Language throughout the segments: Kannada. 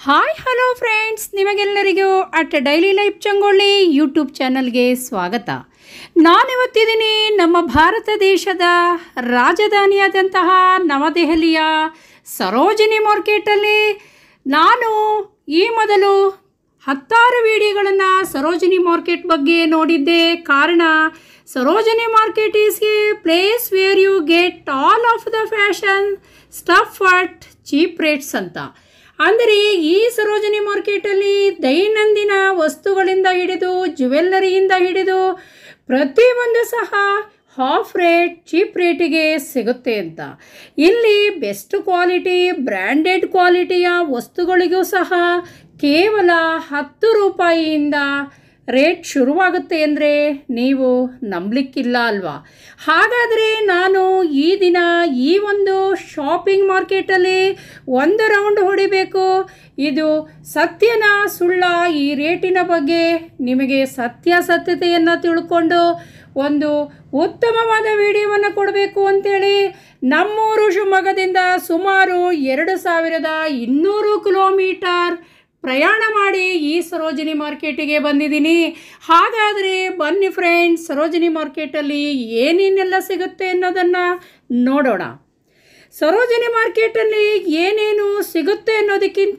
ಹಾಯ್ ಹಲೋ ಫ್ರೆಂಡ್ಸ್ ನಿಮಗೆಲ್ಲರಿಗೂ at daily life Changolli YouTube ಚಾನಲ್ಗೆ ಸ್ವಾಗತ ನಾನಿವತ್ತಿದ್ದೀನಿ ನಮ್ಮ ಭಾರತ ದೇಶದ ರಾಜಧಾನಿಯಾದಂತಹ ನವದೆಹಲಿಯ ಸರೋಜಿನಿ ಮಾರ್ಕೆಟಲ್ಲಿ ನಾನು ಈ ಮೊದಲು ಹತ್ತಾರು ವಿಡಿಯೋಗಳನ್ನು ಸರೋಜಿನಿ ಮಾರ್ಕೆಟ್ ಬಗ್ಗೆ ನೋಡಿದ್ದೆ ಕಾರಣ Sarojini market is a place where you get all of the fashion stuff at cheap rates ಅಂತ ಅಂದರೆ ಈ ಸರೋಜಿನಿ ಮಾರ್ಕೆಟಲ್ಲಿ ದೈನಂದಿನ ವಸ್ತುಗಳಿಂದ ಹಿಡಿದು ಜ್ಯುವೆಲ್ಲರಿಯಿಂದ ಹಿಡಿದು ಪ್ರತಿಯೊಂದು ಸಹ ಹಾಫ್ ರೇಟ್ ಚೀಪ್ ರೇಟಿಗೆ ಸಿಗುತ್ತೆ ಅಂತ ಇಲ್ಲಿ ಬೆಸ್ಟ್ ಕ್ವಾಲಿಟಿ ಬ್ರ್ಯಾಂಡೆಡ್ ಕ್ವಾಲಿಟಿಯ ವಸ್ತುಗಳಿಗೂ ಸಹ ಕೇವಲ ಹತ್ತು ರೂಪಾಯಿಯಿಂದ ರೇಟ್ ಶುರುವಾಗುತ್ತೆ ಅಂದರೆ ನೀವು ನಂಬಲಿಕ್ಕಿಲ್ಲ ಅಲ್ವಾ ಹಾಗಾದರೆ ನಾನು ಈ ದಿನ ಈ ಒಂದು ಶಾಪಿಂಗ್ ಮಾರ್ಕೆಟಲ್ಲಿ ಒಂದು ರೌಂಡ್ ಹೊಡಿಬೇಕು ಇದು ಸತ್ಯನ ಸುಳ್ಳ ಈ ರೇಟಿನ ಬಗ್ಗೆ ನಿಮಗೆ ಸತ್ಯಾಸತ್ಯತೆಯನ್ನು ತಿಳ್ಕೊಂಡು ಒಂದು ಉತ್ತಮವಾದ ವಿಡಿಯೋವನ್ನು ಕೊಡಬೇಕು ಅಂತೇಳಿ ನಮ್ಮೂರು ಶಿವಮೊಗ್ಗದಿಂದ ಸುಮಾರು ಎರಡು ಸಾವಿರದ ಇನ್ನೂರು ಕಿಲೋಮೀಟರ್ ಪ್ರಯಾಣ ಮಾಡಿ ಈ ಸರೋಜಿನಿ ಮಾರ್ಕೆಟಿಗೆ ಬಂದಿದ್ದೀನಿ ಹಾಗಾದರೆ ಬನ್ನಿ ಫ್ರೆಂಡ್ಸ್ ಸರೋಜಿನಿ ಮಾರ್ಕೆಟಲ್ಲಿ ಏನೇನೆಲ್ಲ ಸಿಗುತ್ತೆ ಅನ್ನೋದನ್ನು ನೋಡೋಣ ಸರೋಜಿನಿ ಮಾರ್ಕೆಟಲ್ಲಿ ಏನೇನು ಸಿಗುತ್ತೆ ಅನ್ನೋದಕ್ಕಿಂತ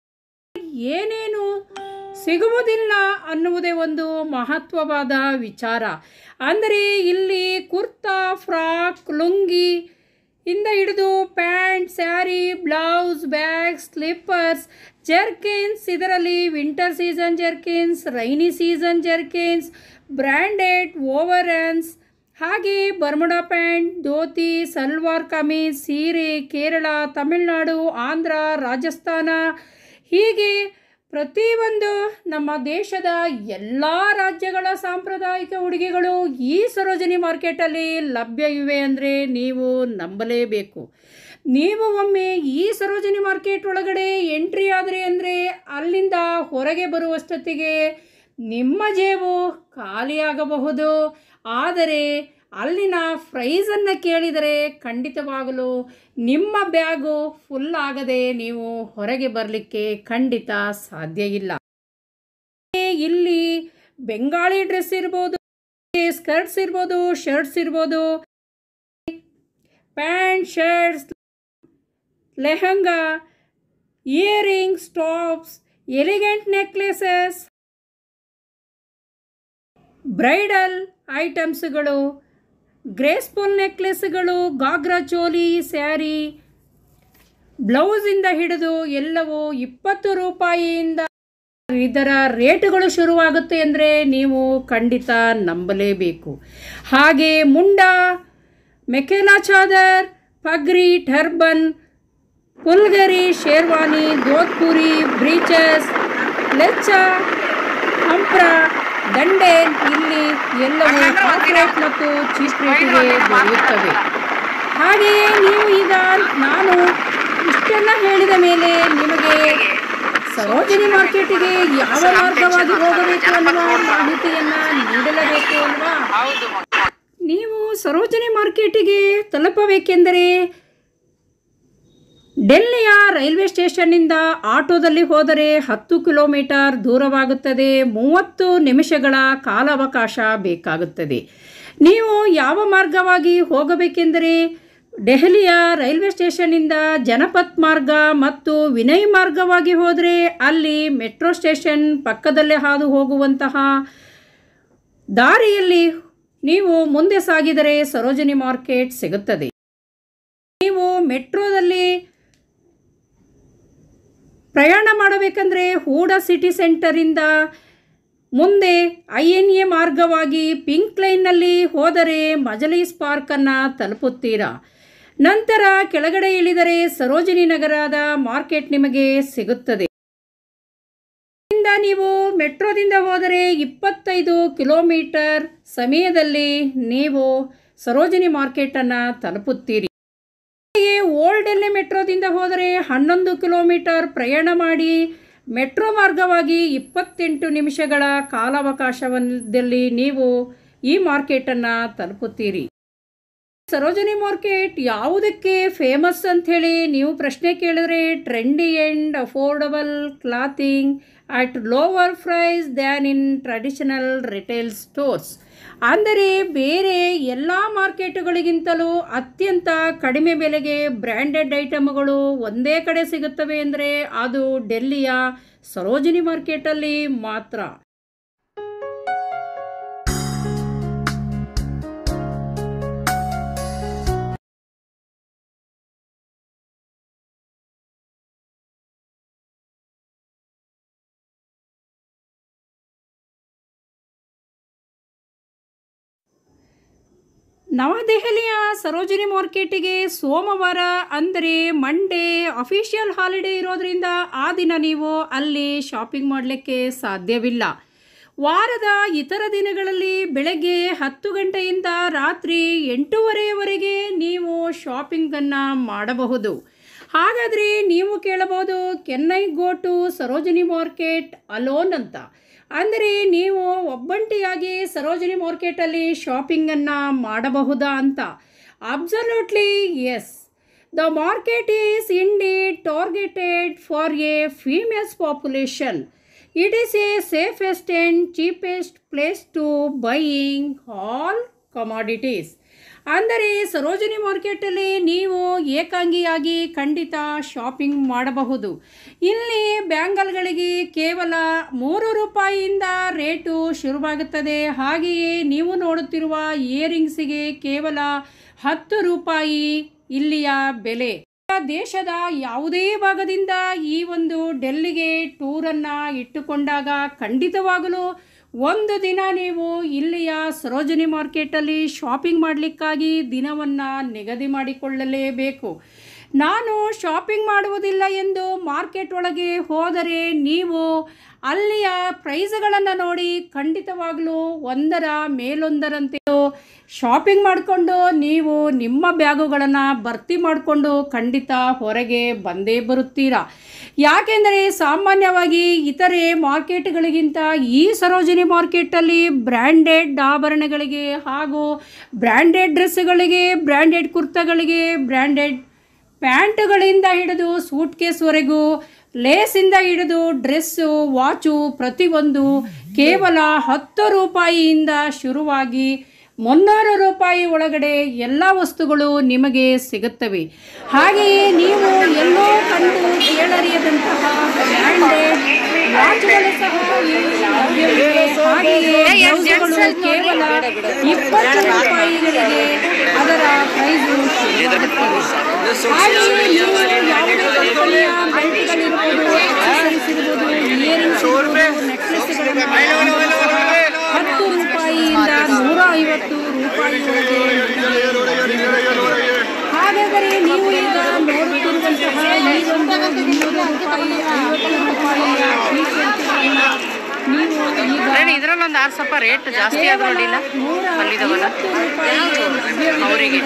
ಏನೇನು ಸಿಗುವುದಿಲ್ಲ ಅನ್ನುವುದೇ ಒಂದು ಮಹತ್ವವಾದ ವಿಚಾರ ಅಂದರೆ ಇಲ್ಲಿ ಕುರ್ತಾ ಫ್ರಾಕ್ ಲುಂಗಿ ಇಂದ ಹಿಡಿದು pant sari blouse bag slippers jerkins ಇದರಲ್ಲಿ winter season jerkins rainy season jerkins branded ಓವರನ್ಸ್ ಹಾಗೆ ಬರ್ಮುಡಾ ಪ್ಯಾಂಟ್ ಧೋತಿ ಸಲ್ವಾರ್ ಕಮೀಸ್ ಸೀರೆ ಕೇರಳ ತಮಿಳುನಾಡು ಆಂಧ್ರ ರಾಜಸ್ಥಾನ ಹೀಗೆ ಪ್ರತಿಯೊಂದು ನಮ್ಮ ದೇಶದ ಎಲ್ಲ ರಾಜ್ಯಗಳ ಸಾಂಪ್ರದಾಯಿಕ ಉಡುಗೆಗಳು ಈ ಸರೋಜಿನಿ ಮಾರ್ಕೆಟಲ್ಲಿ ಲಭ್ಯ ಇವೆ ಅಂದರೆ ನೀವು ನಂಬಲೇಬೇಕು ನೀವು ಒಮ್ಮೆ ಈ ಸರೋಜಿನಿ ಮಾರ್ಕೆಟ್ ಒಳಗಡೆ ಎಂಟ್ರಿ ಆದರೆ ಅಂದರೆ ಅಲ್ಲಿಂದ ಹೊರಗೆ ಬರುವಷ್ಟೊತ್ತಿಗೆ ನಿಮ್ಮ ಜೇಬು ಖಾಲಿಯಾಗಬಹುದು ಆದರೆ ಅಲ್ಲಿನ ಪ್ರೈಸನ್ನು ಕೇಳಿದರೆ ಖಂಡಿತವಾಗಲು ನಿಮ್ಮ ಬ್ಯಾಗು ಫುಲ್ ಆಗದೆ ನೀವು ಹೊರಗೆ ಬರಲಿಕ್ಕೆ ಖಂಡಿತ ಸಾಧ್ಯ ಇಲ್ಲ ಇಲ್ಲಿ ಬೆಂಗಾಳಿ ಡ್ರೆಸ್ ಇರ್ಬೋದು ಸ್ಕರ್ಟ್ಸ್ ಇರ್ಬೋದು ಶರ್ಟ್ಸ್ ಇರ್ಬೋದು pant shirts lehenga earrings tops elegant necklaces bridal ಐಟಮ್ಸ್ಗಳು ಗ್ರೇಸ್ಫುಲ್ ನೆಕ್ಲೆಸ್ಗಳು ಗಾಗ್ರಾ ಚೋಲಿ ಸ್ಯಾರಿ ಬ್ಲೌಸಿಂದ ಹಿಡಿದು ಎಲ್ಲವೂ ಇಪ್ಪತ್ತು ರೂಪಾಯಿಯಿಂದ ಇದರ ರೇಟುಗಳು ಶುರುವಾಗುತ್ತೆ ಅಂದರೆ ನೀವು ಖಂಡಿತ ನಂಬಲೇಬೇಕು ಹಾಗೆ ಮುಂಡ ಮೆಕೆಲಾ ಚಾದರ್ ಪಗ್ರಿ ಟರ್ಬನ್ ಪುಲ್ಗರಿ ಶೇರ್ವಾನಿ ಗೋದ್ಪುರಿ ಬ್ರೀಚಸ್ ಲೆಚ್ಚ ಹಂಪ್ರ ದಂಡೆ ಇಲ್ಲಿ ಎಲ್ಲವೂ ಹಾಫ್ ರೇಟ್ ಮತ್ತು ಚೀಪ್ ರೇಟಿಗೆ ದೊರೆಯುತ್ತವೆ ಹಾಗೆಯೇ ನೀವು ಈಗ ನಾನು ಇಷ್ಟೆಲ್ಲ ಹೇಳಿದ ಮೇಲೆ ನಿಮಗೆ ಸರೋಜಿನಿ ಮಾರ್ಕೆಟಿಗೆ ಯಾವ ಮಾರ್ಗವಾಗಿ ಹೋಗಬೇಕು ಅನ್ನುವ ಮಾಹಿತಿಯನ್ನು ನೀಡಲೇಬೇಕು ಅಲ್ವಾ ನೀವು ಸರೋಜಿನಿ ಮಾರ್ಕೆಟಿಗೆ ತಲುಪಬೇಕೆಂದರೆ ಡೆಲ್ಲಿಯ ರೈಲ್ವೆ ಸ್ಟೇಷನ್ನಿಂದ ಆಟೋದಲ್ಲಿ ಹೋದರೆ ಹತ್ತು ಕಿಲೋಮೀಟರ್ ದೂರವಾಗುತ್ತದೆ ಮೂವತ್ತು ನಿಮಿಷಗಳ ಕಾಲಾವಕಾಶ ಬೇಕಾಗುತ್ತದೆ ನೀವು ಯಾವ ಮಾರ್ಗವಾಗಿ ಹೋಗಬೇಕೆಂದರೆ ದೆಹಲಿಯ ರೈಲ್ವೆ ಸ್ಟೇಷನ್ನಿಂದ ಜನಪತ್ ಮಾರ್ಗ ಮತ್ತು ವಿನಯ್ ಮಾರ್ಗವಾಗಿ ಹೋದರೆ ಅಲ್ಲಿ ಮೆಟ್ರೋ ಸ್ಟೇಷನ್ ಪಕ್ಕದಲ್ಲೇ ಹಾದು ಹೋಗುವಂತಹ ದಾರಿಯಲ್ಲಿ ನೀವು ಮುಂದೆ ಸಾಗಿದರೆ ಸರೋಜಿನಿ ಮಾರ್ಕೆಟ್ ಸಿಗುತ್ತದೆ ನೀವು ಮೆಟ್ರೋದಲ್ಲಿ ಪ್ರಯಾಣ ಮಾಡಬೇಕಂದ್ರೆ ಹೂಡ ಸಿಟಿ ಸೆಂಟರಿಂದ ಮುಂದೆ ಐ ಎನ್ ಎ ಮಾರ್ಗವಾಗಿ ಪಿಂಕ್ ಲೈನ್ನಲ್ಲಿ ಹೋದರೆ ಮಜಲೀಸ್ ಪಾರ್ಕನ್ನು ತಲುಪುತ್ತೀರಾ ನಂತರ ಕೆಳಗಡೆ ಇಳಿದರೆ ಸರೋಜಿನಿ ನಗರದ ಮಾರ್ಕೆಟ್ ನಿಮಗೆ ಸಿಗುತ್ತದೆ ಇಲ್ಲಿಂದ ನೀವು ಮೆಟ್ರೋದಿಂದ ಹೋದರೆ ಇಪ್ಪತ್ತೈದು ಕಿಲೋಮೀಟರ್ ಸಮಯದಲ್ಲಿ ನೀವು ಸರೋಜಿನಿ ಮಾರ್ಕೆಟನ್ನು ತಲುಪುತ್ತೀರಿ ಹಾಗೆಯೇ ಓಲ್ಡ್ ಡೆಲ್ಲಿ ಮೆಟ್ರೋದಿಂದ ಹೋದರೆ ಹನ್ನೊಂದು ಕಿಲೋಮೀಟರ್ ಪ್ರಯಾಣ ಮಾಡಿ ಮೆಟ್ರೋ ಮಾರ್ಗವಾಗಿ ಇಪ್ಪತ್ತೆಂಟು ನಿಮಿಷಗಳ ಕಾಲಾವಕಾಶದಲ್ಲಿ ನೀವು ಈ ಮಾರ್ಕೆಟನ್ನು ತಲುಪುತ್ತೀರಿ ಸರೋಜಿನಿ ಮಾರ್ಕೆಟ್ ಯಾವುದಕ್ಕೆ ಫೇಮಸ್ ಅಂಥೇಳಿ ನೀವು ಪ್ರಶ್ನೆ ಕೇಳಿದ್ರೆ trendy and affordable clothing at lower price than in traditional retail stores ಅಂದರೆ ಬೇರೆ ಎಲ್ಲ ಮಾರ್ಕೆಟುಗಳಿಗಿಂತಲೂ ಅತ್ಯಂತ ಕಡಿಮೆ ಬೆಲೆಗೆ ಬ್ರ್ಯಾಂಡೆಡ್ ಐಟಮ್ಗಳು ಒಂದೇ ಕಡೆ ಸಿಗುತ್ತವೆ ಅಂದರೆ ಅದು ಡೆಲ್ಲಿಯ ಸರೋಜಿನಿ ಮಾರ್ಕೆಟಲ್ಲಿ ಮಾತ್ರ ನವದೆಹಲಿಯ ಸರೋಜಿನಿ ಮಾರ್ಕೆಟಿಗೆ ಸೋಮವಾರ ಅಂದರೆ ಮಂಡೇ ಅಫಿಷಿಯಲ್ ಹಾಲಿಡೇ ಇರೋದ್ರಿಂದ ಆ ದಿನ ನೀವು ಅಲ್ಲಿ ಶಾಪಿಂಗ್ ಮಾಡಲಿಕ್ಕೆ ಸಾಧ್ಯವಿಲ್ಲ ವಾರದ ಇತರ ದಿನಗಳಲ್ಲಿ ಬೆಳಗ್ಗೆ ಹತ್ತು ಗಂಟೆಯಿಂದ ರಾತ್ರಿ ಎಂಟೂವರೆಯವರೆಗೆ ನೀವು ಶಾಪಿಂಗನ್ನು ಮಾಡಬಹುದು ಹಾಗಾದರೆ ನೀವು ಕೇಳಬಹುದು can I go to Sarojini market alone ಅಂತ ಅಂದರೆ ನೀವು ಒಬ್ಬಂಟಿಯಾಗಿ ಸರೋಜಿನಿ ಮಾರ್ಕೆಟಲ್ಲಿ ಶಾಪಿಂಗನ್ನು ಮಾಡಬಹುದಾ ಅಂತ absolutely yes the market is indeed targeted for a females population it is a safest and cheapest place to buying all commodities ಅಂದರೆ ಸರೋಜಿನಿ ಮಾರ್ಕೆಟಲ್ಲಿ ನೀವು ಏಕಾಂಗಿಯಾಗಿ ಖಂಡಿತ ಶಾಪಿಂಗ್ ಮಾಡಬಹುದು ಇಲ್ಲಿ ಬ್ಯಾಂಗಲ್ಗಳಿಗೆ ಕೇವಲ ಮೂರು ರೂಪಾಯಿಯಿಂದ ರೇಟು ಶುರುವಾಗುತ್ತದೆ ಹಾಗೆಯೇ ನೀವು ನೋಡುತ್ತಿರುವ ಇಯರಿಂಗ್ಸಿಗೆ ಕೇವಲ ಹತ್ತು ರೂಪಾಯಿ ಇಲ್ಲಿಯ ಬೆಲೆ ದೇಶದ ಯಾವುದೇ ಭಾಗದಿಂದ ಈ ಒಂದು ಡೆಲ್ಲಿಗೆ ಟೂರನ್ನು ಇಟ್ಟುಕೊಂಡಾಗ ಖಂಡಿತವಾಗಲೂ ಒಂದು ದಿನ ನೀವು ಇಲ್ಲಿಯ ಸರೋಜಿನಿ ಮಾರ್ಕೆಟಲ್ಲಿ ಶಾಪಿಂಗ್ ಮಾಡಲಿಕ್ಕಾಗಿ ದಿನವನ್ನು ನಿಗದಿ ಮಾಡಿಕೊಳ್ಳಲೇಬೇಕು ನಾನು ಶಾಪಿಂಗ್ ಮಾಡುವುದಿಲ್ಲ ಎಂದು ಮಾರ್ಕೆಟ್ ಒಳಗೆ ಹೋದರೆ ನೀವು ಅಲ್ಲಿಯ ಪ್ರೈಸ್ಗಳನ್ನು ನೋಡಿ ಖಂಡಿತವಾಗಲೂ ಒಂದರ ಮೇಲೊಂದರಂತೆ ಶಾಪಿಂಗ್ ಮಾಡಿಕೊಂಡು ನೀವು ನಿಮ್ಮ ಬ್ಯಾಗುಗಳನ್ನು ಭರ್ತಿ ಮಾಡಿಕೊಂಡು ಖಂಡಿತ ಹೊರಗೆ ಬಂದೇ ಬರುತ್ತೀರಾ ಯಾಕೆಂದರೆ ಸಾಮಾನ್ಯವಾಗಿ ಇತರೆ ಮಾರ್ಕೆಟ್ಗಳಿಗಿಂತ ಈ ಸರೋಜಿನಿ ಮಾರ್ಕೆಟಲ್ಲಿ ಬ್ರ್ಯಾಂಡೆಡ್ ಆಭರಣಗಳಿಗೆ ಹಾಗೂ ಬ್ರ್ಯಾಂಡೆಡ್ ಡ್ರೆಸ್ಗಳಿಗೆ ಬ್ರ್ಯಾಂಡೆಡ್ ಕುರ್ತಗಳಿಗೆ ಬ್ರ್ಯಾಂಡೆಡ್ ಪ್ಯಾಂಟುಗಳಿಂದ ಹಿಡಿದು ಸೂಟ್ ಕೇಸ್ವರೆಗೂ ಲೇಸಿಂದ ಹಿಡಿದು ಡ್ರೆಸ್ಸು ವಾಚು ಪ್ರತಿಯೊಂದು ಕೇವಲ ಹತ್ತು ರೂಪಾಯಿಯಿಂದ ಶುರುವಾಗಿ ಮುನ್ನೂರು ರೂಪಾಯಿ ಒಳಗಡೆ ಎಲ್ಲ ವಸ್ತುಗಳು ನಿಮಗೆ ಸಿಗುತ್ತವೆ ಹಾಗೆಯೇ ನೀವು ಎಲ್ಲೋ ಕಂಡು ಕೇಳರಿಯದಂತಹ ಬ್ರ್ಯಾಂಡೆಡ್ ವಾಚ್ಗಳು ಸಹ ಇಲ್ಲಿ ಲಭ್ಯವಿವೆ ಹಾಗೆಯೇ ಬ್ಲೌಸ್ಗಳು ಕೇವಲ ಇಪ್ಪತ್ತು ರೂಪಾಯಿಗಳಿಗೆ ಅದರ ಪ್ರೈಸು ಶುರುವಾಗುತ್ತದೆ ಹಾಗೆಯೇ ನೀವು ಯಾವುದೇ ಕಂಪನಿಯ ಬೆಲ್ಟ್ಗಳಿರ್ಬೋದು accessories ಇರ್ಬೋದು ಇಯರಿಂಗ್ಸ್ ಇರ್ಬೋದು ನೆಕ್ಲೆಸ್ಗಳನ್ನು ಹತ್ತು ರೂಪಾಯಿಯಿಂದ ನೂರ ಐವತ್ತು ರೂಪಾಯಿವರೆಗೆ ಹಾಗಾದರೆ ನೀವು ಈಗ ನೋಡುತ್ತಿರುವಂತಹ ಈ ಒಂದು ಇನ್ನೂರು ರೂಪಾಯಿ ಐವತ್ತು ರೂಪಾಯಿಯ ಟೀ ಶರ್ಟ್ಗಳನ್ನು ನೀವು ಈಗ ಫ್ರೆಂಡ್ ಇದ್ರಲ್ಲೊಂದು ಆರು ಸ್ವಲ್ಪ ರೇಟ್ ಜಾಸ್ತಿ ಆದ್ರೂ ಅಡ್ಡಿಲ್ಲ ಅಲ್ಲಿದವಲ್ಲ ಅವರಿಗೆ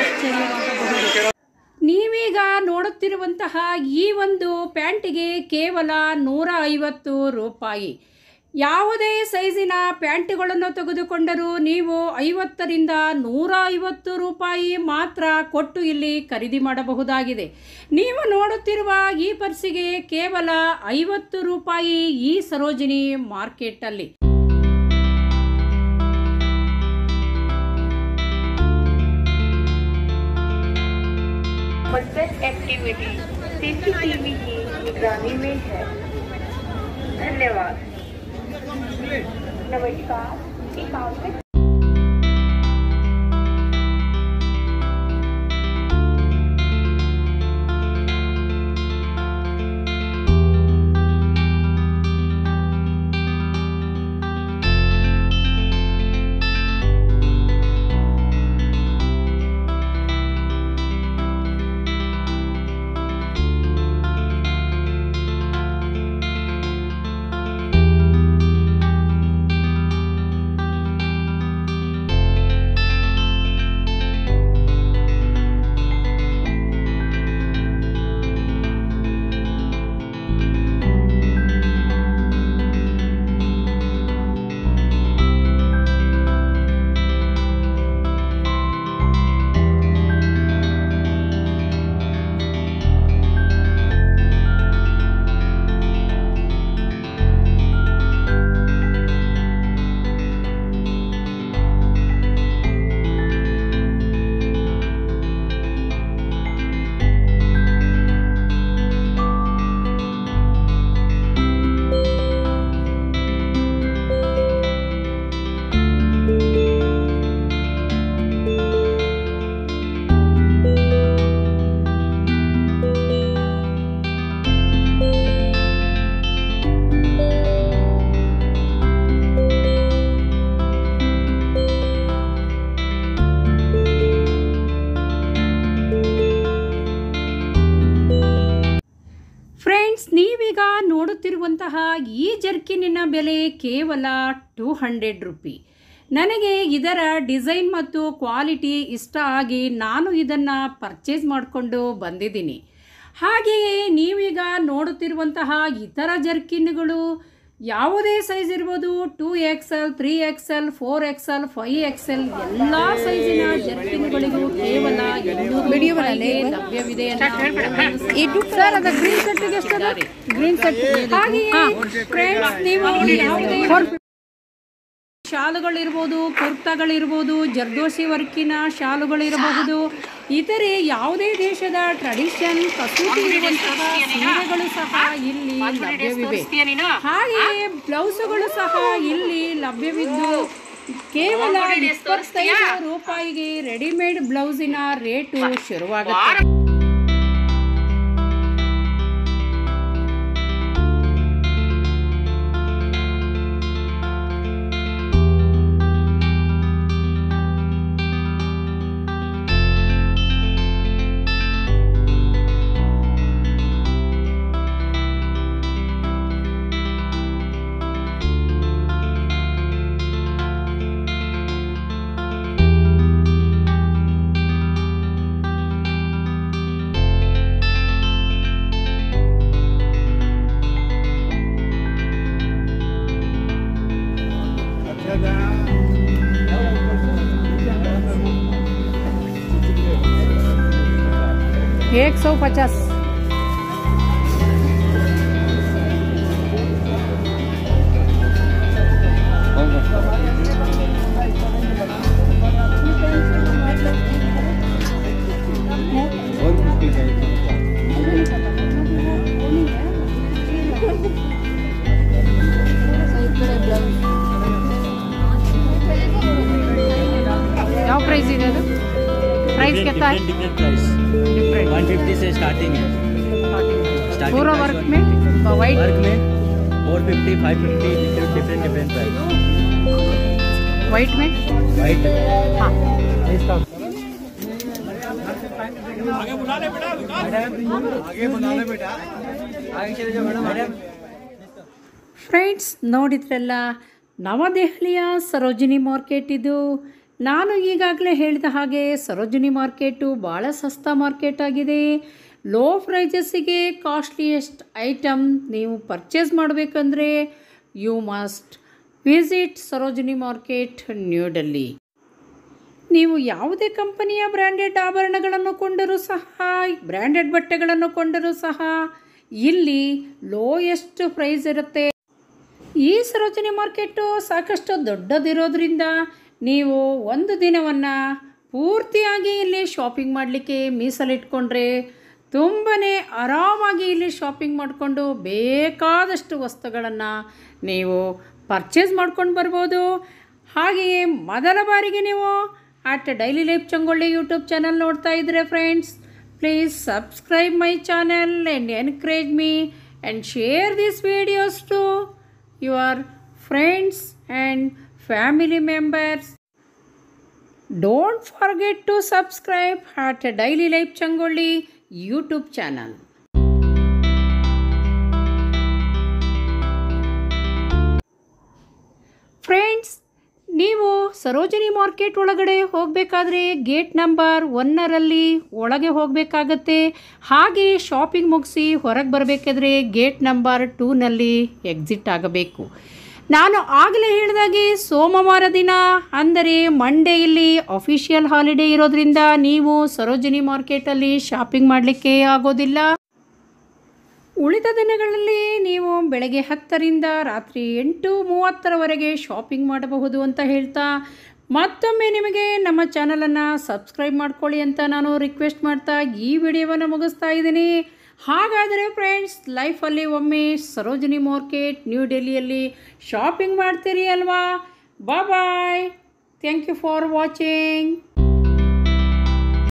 ನೀವೀಗ ನೋಡುತ್ತಿರುವಂತಹ ಈ ಒಂದು ಪ್ಯಾಂಟಿಗೆ ಕೇವಲ ನೂರ ಐವತ್ತು ರೂಪಾಯಿ ಯಾವುದೇ ಸೈಜಿನ ಪ್ಯಾಂಟುಗಳನ್ನು ತೆಗೆದುಕೊಂಡರೂ ನೀವು ಐವತ್ತರಿಂದ ನೂರ ಐವತ್ತು ರೂಪಾಯಿ ಮಾತ್ರ ಕೊಟ್ಟು ಇಲ್ಲಿ ಖರೀದಿ ಮಾಡಬಹುದಾಗಿದೆ ನೀವು ನೋಡುತ್ತಿರುವ ಈ ಪರ್ಸಿಗೆ ಕೇವಲ ಐವತ್ತು ರೂಪಾಯಿ ಈ ಸರೋಜಿನಿ ಮಾರ್ಕೆಟಲ್ಲಿ बजट एक्टिविटी सीसीटीवी की निगरानी में है धन्यवाद नमस्कार एक आवश्यक ಫ್ರೆಂಡ್ಸ್ ನೀವೀಗ ನೋಡುತ್ತಿರುವಂತಹ ಈ ಜರ್ಕಿನಿನ ಬೆಲೆ ಕೇವಲ ಟೂ ಹಂಡ್ರೆಡ್ ರುಪಿ ನನಗೆ ಇದರ ಡಿಸೈನ್ ಮತ್ತು ಕ್ವಾಲಿಟಿ ಇಷ್ಟ ಆಗಿ ನಾನು ಇದನ್ನು ಪರ್ಚೇಸ್ ಮಾಡಿಕೊಂಡು ಬಂದಿದ್ದೀನಿ ಹಾಗೆಯೇ ನೀವೀಗ ನೋಡುತ್ತಿರುವಂತಹ ಇತರ ಜರ್ಕಿನ್ಗಳು ಯಾವುದೇ ಸೈಜ್ ಇರ್ಬೋದು two X L three X L four X L five X L ಎಲ್ಲ ಸೈಜಿನ ಜರ್ಕಿನ್ಗಳಿಗೂ ಕೇವಲ ಇನ್ನೂರು ರೂಪಾಯಿಗೆ ಲಭ್ಯವಿದೆ ಅನ್ನೋ ಸರ್ ಅದು ಗ್ರೀನ್ ಸೆಟ್ಟಿಗೆ ಎಷ್ಟು ಗ್ರೀನ್ ಸೆಟ್ ಹಾಗೆಯೇ ಫ್ರೆಂಡ್ಸ್ ನೀವು ಯಾವುದೇ ಶಾಲುಗಳಿರ್ಬೋದು ಕುರ್ತಾಗಳಿರ್ಬೋದು ಜರ್ದೋಸಿ ವರ್ಕಿನ ಶಾಲುಗಳಿರಬಹುದು ಇತರೆ ಯಾವುದೇ ದೇಶದ ಟ್ರೆಡಿಷನ್ ಕಸೂತಿ ಇರುವಂತಹ ಸೀರೆಗಳು ಸಹ ಇಲ್ಲಿ ಲಭ್ಯವಿವೆ ಹಾಗೆಯೇ ಬ್ಲೌಸುಗಳು ಸಹ ಇಲ್ಲಿ ಲಭ್ಯವಿದ್ದು ಕೇವಲ ಇಪ್ಪತ್ತೈದು ರೂಪಾಯಿಗೆ ರೆಡಿಮೇಡ್ ಬ್ಲೌಸಿನ ರೇಟು ಶುರುವಾಗುತ್ತೆ एक सौ पचास ಯಾವ ಪ್ರೈಸ್ ಇದೆ ಅದು ಪ್ರೈಸ್ ಕೆತ್ತ डिफरेंट प्राइस ಡಿಫ್ರೆಂಟ್ 150 से स्टार्टिंग है Starting पूरा price वर्क one- में वाइट वर्क में 450 550 डिफरेंट डिफरेंट प्राइस वाइट में वाइट हाँ ಫ್ರೆಂಡ್ಸ್ ನೋಡಿದ್ರಲ್ಲ ನವದೆಹಲಿಯ ಸರೋಜಿನಿ ಮಾರ್ಕೆಟ್ ಇದು ನಾನು ಈಗಾಗಲೇ ಹೇಳಿದ ಹಾಗೆ ಸರೋಜಿನಿ ಮಾರ್ಕೆಟು ಭಾಳ ಸಸ್ತಾ ಮಾರ್ಕೆಟ್ ಆಗಿದೆ ಲೋ ಪ್ರೈಜಸ್ಸಿಗೆ ಕಾಸ್ಟ್ಲಿಯೆಸ್ಟ್ ಐಟಮ್ ನೀವು ಪರ್ಚೇಸ್ ಮಾಡಬೇಕಂದ್ರೆ you must visit Sarojini market new Delhi ನೀವು ಯಾವುದೇ ಕಂಪನಿಯ ಬ್ರ್ಯಾಂಡೆಡ್ ಆಭರಣಗಳನ್ನು ಕೊಂಡರೂ ಸಹ ಬ್ರ್ಯಾಂಡೆಡ್ ಬಟ್ಟೆಗಳನ್ನು ಕೊಂಡರೂ ಸಹ ಇಲ್ಲಿ ಲೋಯೆಸ್ಟ್ ಪ್ರೈಸ್ ಇರುತ್ತೆ ಈ ಸರೋಜಿನಿ ಮಾರ್ಕೆಟು ಸಾಕಷ್ಟು ದೊಡ್ಡದಿರೋದ್ರಿಂದ ನೀವು ಒಂದು ದಿನವನ್ನು ಪೂರ್ತಿಯಾಗಿ ಇಲ್ಲಿ ಶಾಪಿಂಗ್ ಮಾಡಲಿಕ್ಕೆ ಮೀಸಲಿಟ್ಕೊಂಡ್ರೆ ತುಂಬಾ ಆರಾಮಾಗಿ ಇಲ್ಲಿ ಶಾಪಿಂಗ್ ಮಾಡಿಕೊಂಡು ಬೇಕಾದಷ್ಟು ವಸ್ತುಗಳನ್ನು ನೀವು ಪರ್ಚೇಸ್ ಮಾಡ್ಕೊಂಡು ಬರ್ಬೋದು ಹಾಗೆಯೇ ಮೊದಲ ಬಾರಿಗೆ ನೀವು at daily life Changolli YouTube channel ನೋಡ್ತಾ ಇದ್ರೆ friends please subscribe my channel and encourage me and share this videos to your friends and family members don't forget to subscribe at daily life Changolli YouTube channel friends ನೀವು ಸರೋಜಿನಿ ಮಾರ್ಕೆಟ್ ಒಳಗಡೆ ಹೋಗಬೇಕಾದ್ರೆ ಗೇಟ್ ನಂಬರ್ ಒನ್ನರಲ್ಲಿ ಒಳಗೆ ಹೋಗಬೇಕಾಗತ್ತೆ ಹಾಗೆ ಶಾಪಿಂಗ್ ಮುಗಿಸಿ ಹೊರಗೆ ಬರಬೇಕಾದ್ರೆ ಗೇಟ್ ನಂಬರ್ ಟೂನಲ್ಲಿ ಎಕ್ಸಿಟ್ ಆಗಬೇಕು ನಾನು ಆಗಲೇ ಹೇಳಿದಾಗೆ ಸೋಮವಾರ ದಿನ ಅಂದರೆ ಮಂಡೇ ಇಲ್ಲಿ ಅಫಿಷಿಯಲ್ ಹಾಲಿಡೇ ಇರೋದ್ರಿಂದ ನೀವು ಸರೋಜಿನಿ ಮಾರ್ಕೆಟಲ್ಲಿ ಶಾಪಿಂಗ್ ಮಾಡಲಿಕ್ಕೆ ಆಗೋದಿಲ್ಲ ಉಳಿದ ದಿನಗಳಲ್ಲಿ ನೀವು ಬೆಳಗ್ಗೆ ಹತ್ತರಿಂದ ರಾತ್ರಿ ಎಂಟು ಮೂವತ್ತರವರೆಗೆ ಶಾಪಿಂಗ್ ಮಾಡಬಹುದು ಅಂತ ಹೇಳ್ತಾ ಮತ್ತೊಮ್ಮೆ ನಿಮಗೆ ನಮ್ಮ ಚಾನಲನ್ನು ಸಬ್ಸ್ಕ್ರೈಬ್ ಮಾಡ್ಕೊಳ್ಳಿ ಅಂತ ನಾನು ರಿಕ್ವೆಸ್ಟ್ ಮಾಡ್ತಾ ಈ ವಿಡಿಯೋವನ್ನು ಮುಗಿಸ್ತಾ ಇದ್ದೀನಿ ಹಾಗಾದರೆ ಫ್ರೆಂಡ್ಸ್ ಲೈಫಲ್ಲಿ ಒಮ್ಮೆ ಸರೋಜಿನಿ ಮಾರ್ಕೆಟ್ ನ್ಯೂ ಡೆಲ್ಲಿಯಲ್ಲಿ ಶಾಪಿಂಗ್ ಮಾಡ್ತೀರಿ ಅಲ್ವಾ bye thank you for watching